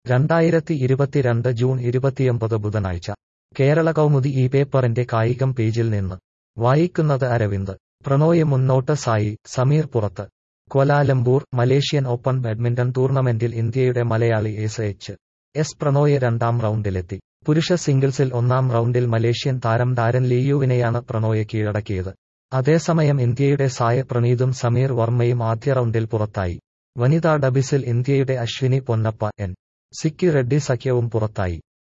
രണ്ടായിരത്തി ഇരുപത്തിരണ്ട് ജൂൺ ഇരുപത്തിയൊമ്പത് ബുധനാഴ്ച കേരള കൗമുദി ഈ പേപ്പറിന്റെ കായികം പേജിൽ നിന്ന് വായിക്കുന്നത് അരവിന്ദ് പ്രണോയ് മുന്നോട്ട് സായി സമീർ പുറത്ത് ക്വലാലംപൂർ മലേഷ്യൻ ഓപ്പൺ ബാഡ്മിന്റൺ ടൂർണമെന്റിൽ ഇന്ത്യയുടെ Malayali S H S Prannoy രണ്ടാം റൗണ്ടിലെത്തി പുരുഷ സിംഗിൾസിൽ ഒന്നാം റൗണ്ടിൽ മലേഷ്യൻ താരം ഡാരൻ ലിയുവിനെയാണ് പ്രണോയ് കീഴടക്കിയത് അതേസമയം ഇന്ത്യയുടെ സായ പ്രണീതും സമീർ വർമ്മയും ആദ്യ റൗണ്ടിൽ പുറത്തായി വനിതാ ഡബിസിൽ ഇന്ത്യയുടെ അശ്വിനി പൊന്നപ്പ എൻ സിക്കി റെഡ്ഡി സഖ്യവും പുറത്തായി